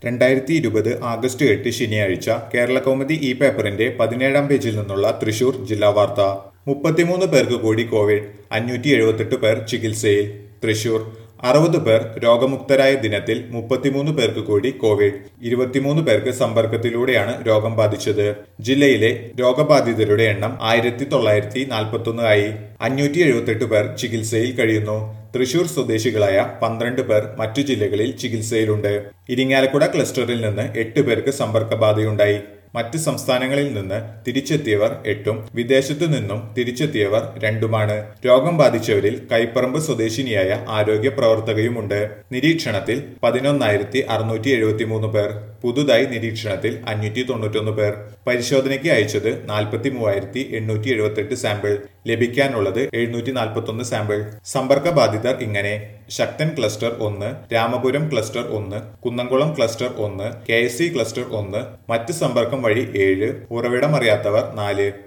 രണ്ടായിരത്തി ഇരുപത് ആഗസ്റ്റ് എട്ട് ശനിയാഴ്ച കേരള കൗമുദി ഇ പേപ്പറിന്റെ പതിനേഴാം പേജിൽ നിന്നുള്ള തൃശൂർ ജില്ലാ വാർത്ത മുപ്പത്തിമൂന്ന് പേർക്ക് കൂടി കോവിഡ് അഞ്ഞൂറ്റി എഴുപത്തെട്ട് പേർ ചികിത്സയിൽ തൃശൂർ അറുപത് പേർ രോഗമുക്തരായ ദിനത്തിൽ മുപ്പത്തിമൂന്ന് പേർക്ക് കൂടി കോവിഡ് ഇരുപത്തിമൂന്ന് പേർക്ക് സമ്പർക്കത്തിലൂടെയാണ് രോഗം ബാധിച്ചത് ജില്ലയിലെ രോഗബാധിതരുടെ എണ്ണം ആയിരത്തി തൊള്ളായിരത്തി നാൽപ്പത്തൊന്ന് ആയി അഞ്ഞൂറ്റി എഴുപത്തെട്ട് പേർ ചികിത്സയിൽ കഴിയുന്നു തൃശൂർ സ്വദേശികളായ പന്ത്രണ്ട് പേർ മറ്റു ജില്ലകളിൽ ചികിത്സയിലുണ്ട് ഇരിങ്ങാലക്കുട ക്ലസ്റ്ററിൽ നിന്ന് എട്ട് പേർക്ക് സമ്പർക്കബാധയുണ്ടായി മറ്റ് സംസ്ഥാനങ്ങളിൽ നിന്ന് തിരിച്ചെത്തിയവർ എട്ടും വിദേശത്തു നിന്നും തിരിച്ചെത്തിയവർ രണ്ടുമാണ് രോഗം ബാധിച്ചവരിൽ കൈപ്പറമ്പ് സ്വദേശിനിയായ ആരോഗ്യ പ്രവർത്തകയുമുണ്ട് നിരീക്ഷണത്തിൽ പതിനൊന്നായിരത്തി അറുന്നൂറ്റി എഴുപത്തിമൂന്ന് പേർ പുതുതായി നിരീക്ഷണത്തിൽ അഞ്ഞൂറ്റി തൊണ്ണൂറ്റൊന്ന് പേർ പരിശോധനയ്ക്ക് അയച്ചത് നാൽപ്പത്തി മൂവായിരത്തി എണ്ണൂറ്റി എഴുപത്തെട്ട് സാമ്പിൾ ലഭിക്കാനുള്ളത് എഴുന്നൂറ്റി നാൽപ്പത്തൊന്ന് സാമ്പിൾ സമ്പർക്ക ബാധിതർ ഇങ്ങനെ ശക്തൻ ക്ലസ്റ്റർ ഒന്ന് രാമപുരം ക്ലസ്റ്റർ ഒന്ന് കുന്നംകുളം ക്ലസ്റ്റർ ഒന്ന് കെ എസ് സി ക്ലസ്റ്റർ ഒന്ന് മറ്റ് സമ്പർക്കം വഴി ഏഴ് ഉറവിടമറിയാത്തവർ നാല്